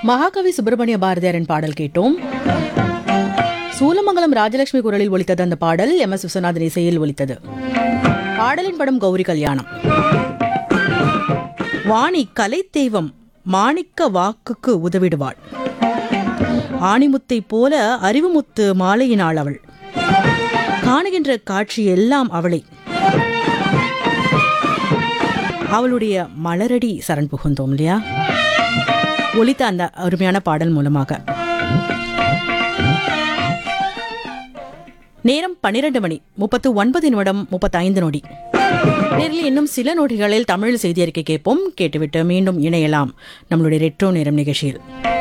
மகாகவி சுப்பிரமணிய பாரதியாரின் பாடல் கேட்டோம் சூலமங்கலம் ராஜலட்சுமி குரலில் ஒலித்தது அந்த பாடல் எம் எஸ் விஸ்வநாதன் இசையில் ஒலித்தது பாடலின் படம் கௌரி கல்யாணம் வாணி கலை தெய்வம் மாணிக்க வாக்குக்கு உதவிடுவாள் ஆணிமுத்தை போல அறிவுமுத்து மாலையினாள் அவள் காணுகின்ற காட்சி எல்லாம் அவளை அவளுடைய மலரடி சரண் புகுந்தோம் இல்லையா ஒலித்த அந்த அருமையான பாடல் மூலமாக நேரம் பன்னிரண்டு மணி முப்பத்து ஒன்பது நிமிடம் முப்பத்தைந்து நொடி நேரில் இன்னும் சில நொடிகளில் தமிழ் செய்தி அறிக்கை கேட்போம் கேட்டுவிட்டு மீண்டும் இணையலாம் நம்மளுடைய ரெட்ரோ நேரம் நிகழ்ச்சியில்